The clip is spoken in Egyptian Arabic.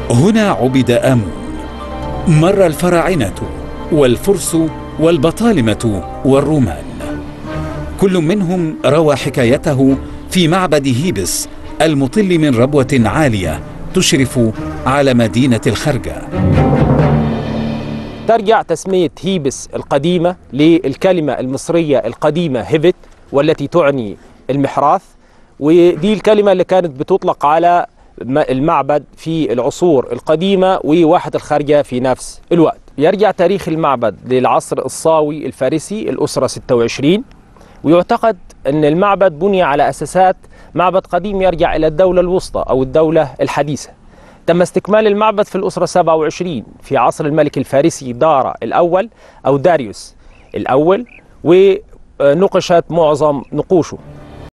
هنا عبد آمون مر الفراعنة والفرس والبطالمة والرومان كل منهم روى حكايته في معبد هيبس المطل من ربوة عالية تشرف على مدينة الخرجة ترجع تسمية هيبس القديمة للكلمة المصرية القديمة هيفت والتي تعني المحراث ودي الكلمة اللي كانت بتطلق على المعبد في العصور القديمة وواحة الخارجة في نفس الوقت يرجع تاريخ المعبد للعصر الصاوي الفارسي الأسرة 26 ويعتقد أن المعبد بني على أساسات معبد قديم يرجع إلى الدولة الوسطى أو الدولة الحديثة تم استكمال المعبد في الأسرة 27 في عصر الملك الفارسي دارا الأول أو داريوس الأول ونقشت معظم نقوشه